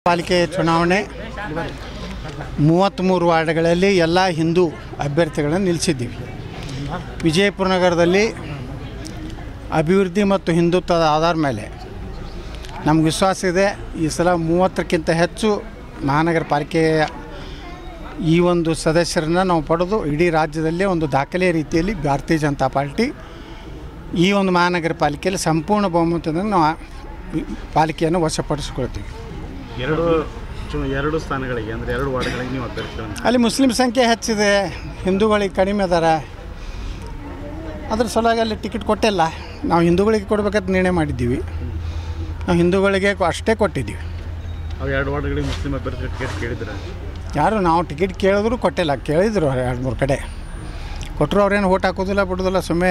ಪಾಲಿಕೆ ಚುನಾವಣೆ ಮೂವತ್ತ್ಮೂರು ವಾರ್ಡ್ಗಳಲ್ಲಿ ಎಲ್ಲ ಹಿಂದೂ ಅಭ್ಯರ್ಥಿಗಳನ್ನು ನಿಲ್ಲಿಸಿದ್ದೀವಿ ವಿಜಯಪುರ ನಗರದಲ್ಲಿ ಅಭಿವೃದ್ಧಿ ಮತ್ತು ಹಿಂದುತ್ವದ ಆಧಾರ ಮೇಲೆ ನಮ್ಗೆ ವಿಶ್ವಾಸ ಇದೆ ಈ ಸಲ ಮೂವತ್ತಕ್ಕಿಂತ ಹೆಚ್ಚು ಮಹಾನಗರ ಪಾಲಿಕೆಯ ಈ ಒಂದು ಸದಸ್ಯರನ್ನು ನಾವು ಪಡೆದು ಇಡೀ ರಾಜ್ಯದಲ್ಲೇ ಒಂದು ದಾಖಲೆಯ ರೀತಿಯಲ್ಲಿ ಭಾರತೀಯ ಜನತಾ ಪಾರ್ಟಿ ಈ ಒಂದು ಮಹಾನಗರ ಪಾಲಿಕೆಯಲ್ಲಿ ಸಂಪೂರ್ಣ ಬಹುಮತದಿಂದ ನಾವು ಆ ಪಾಲಿಕೆಯನ್ನು ವಶಪಡಿಸ್ಕೊಳ್ತೀವಿ ಎರಡು ಚು- ಎರಡು ಸ್ಥಾನಗಳಿಗೆ ಅಂದರೆ ಎರಡು ವಾರ್ಡ್ಗಳಿಗೆ ನೀವು ಅಭ್ಯರ್ಥಿಗಳನ್ನು ಅಲ್ಲಿ ಮುಸ್ಲಿಂ ಸಂಖ್ಯೆ ಹೆಚ್ಚಿದೆ ಹಿಂದೂಗಳಿಗೆ ಕಡಿಮೆ ಅದಾರ ಅದ್ರ ಸಲುವಾಗಿ ಅಲ್ಲಿ ಟಿಕೆಟ್ ಕೊಟ್ಟಿಲ್ಲ ನಾವು ಹಿಂದೂಗಳಿಗೆ ಕೊಡ್ಬೇಕಂತ ನಿರ್ಣಯ ಮಾಡಿದ್ದೀವಿ ನಾವು ಹಿಂದೂಗಳಿಗೆ ಕೊ- ಅಷ್ಟೇ ಕೊಟ್ಟಿದ್ದೀವಿ ಅವು ಎರಡು ವಾರ್ಡ್ಗಳಿಗೆ ಮುಸ್ಲಿಂ ಅಭ್ಯರ್ಥಿ ಟಿಕೆಟ್ ಕೇಳಿದ್ರೆ ಯಾರು ನಾವು ಟಿಕೆಟ್ ಕೇಳಿದ್ರು ಕೊಟ್ಟಿಲ್ಲ ಕೇಳಿದ್ರು ಎರಡು ಮೂರು ಕಡೆ ಕೊಟ್ಟರು ಅವ್ರೇನು ಓಟ್ ಹಾಕೋದಿಲ್ಲ ಬಿಡೋದಿಲ್ಲ ಸುಮ್ಮನೆ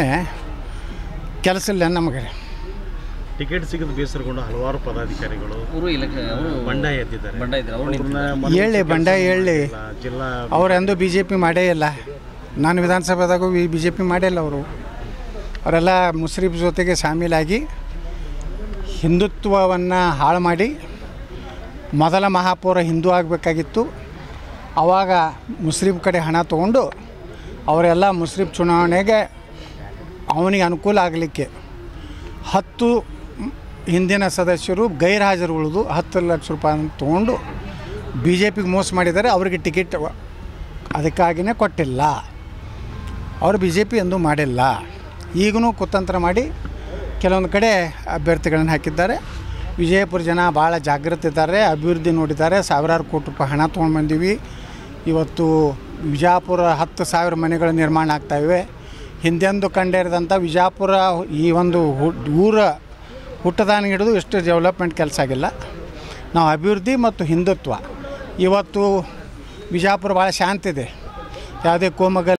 ಕೆಲಸ ಇಲ್ಲ ನಮಗೆ ಟಿಕೆಟ್ ಸಿಗದ ಬೇಸರಗೊಂಡು ಹಲವಾರು ಪದಾಧಿಕಾರಿಗಳು ಅವರು ಇಲೆಕ್ಷನ್ ಅವರು ಬಂಡಾಯ ಎದ್ದಿದ್ದಾರೆ ಬಂಡ ಇದ್ದಾರೆ ಅವರು ಅವ್ರನ್ನ ಮನವೊಲಿಸಿ ಹೇಳಿ ಬಂಡಾಯ ಕೆಲ್ಸ ಹೇಳಿ ಮಾಡಿಲ್ಲ. ಜಿಲ್ಲಾ ಅವರೆಂದೂ ಬಿ ಜೆ ಪಿ ಮಾಡೇ ಇಲ್ಲ ನಾನು ವಿಧಾನಸಭೆದಾಗೂ ಬಿ ಜೆ ಪಿ ಮಾಡಿಲ್ಲ ಅವರು ಅವರೆಲ್ಲ ಮುಸ್ಲಿಂ ಜೊತೆಗೆ ಶಾಮೀಲಾಗಿ ಹಿಂದುತ್ವವನ್ನು ಹಾಳು ಮಾಡಿ ಮೊದಲ ಮಹಾಪೌರ ಹಿಂದೂ ಆಗಬೇಕಾಗಿತ್ತು ಆವಾಗ ಮುಸ್ಲಿಂ ಕಡೆ ಹಣ ತೊಗೊಂಡು ಅವರೆಲ್ಲ ಮುಸ್ಲಿಂ ಚುನಾವಣೆಗೆ ಅವನಿಗೆ ಅನುಕೂಲ ಆಗಲಿಕ್ಕೆ ಹತ್ತು ಹಿಂದಿನ ಸದಸ್ಯರು ಗೈರ್ಹಾಜರು ಉಳಿದು ಹತ್ತು ಲಕ್ಷ ರೂಪಾಯಿ ತೊಗೊಂಡು ಬಿ ಜೆ ಪಿಗೆ ಮೋಸ ಮಾಡಿದ್ದಾರೆ ಅವರಿಗೆ ಟಿಕೆಟ್ ಅದಕ್ಕಾಗಿಯೇ ಕೊಟ್ಟಿಲ್ಲ ಅವರು ಬಿ ಜೆ ಪಿ ಎಂದೂ ಮಾಡಿಲ್ಲ ಈಗೂ ಕುತಂತ್ರ ಮಾಡಿ ಕೆಲವೊಂದು ಕಡೆ ಅಭ್ಯರ್ಥಿಗಳನ್ನು ಹಾಕಿದ್ದಾರೆ ವಿಜಯಪುರ ಜನ ಭಾಳ ಜಾಗೃತಿ ಇದ್ದಾರೆ ಅಭಿವೃದ್ಧಿ ನೋಡಿದ್ದಾರೆ ಸಾವಿರಾರು ಕೋಟಿ ರೂಪಾಯಿ ಹಣ ತೊಗೊಂಡು ಬಂದೀವಿ ಇವತ್ತು ವಿಜಯಪುರ ಹತ್ತು ಸಾವಿರ ಮನೆಗಳು ನಿರ್ಮಾಣ ಆಗ್ತಾಯಿವೆ ಹಿಂದೆಂದು ಕಂಡಿರದಂಥ ವಿಜಯಪುರ ಈ ಒಂದು ಹು- ಊರ ಹುಟ್ಟದಾನ ಹಿಡಿದು ಎಷ್ಟು ಡೆವಲಪ್ಮೆಂಟ್ ಕೆಲಸ ಆಗಿಲ್ಲ ನಾವು ಅಭಿವೃದ್ಧಿ ಮತ್ತು ಹಿಂದುತ್ವ ಇವತ್ತು ವಿಜಯಪುರ ಭಾಳ ಶಾಂತಿ ಇದೆ ಯಾವುದೇ ಕೋಮಗ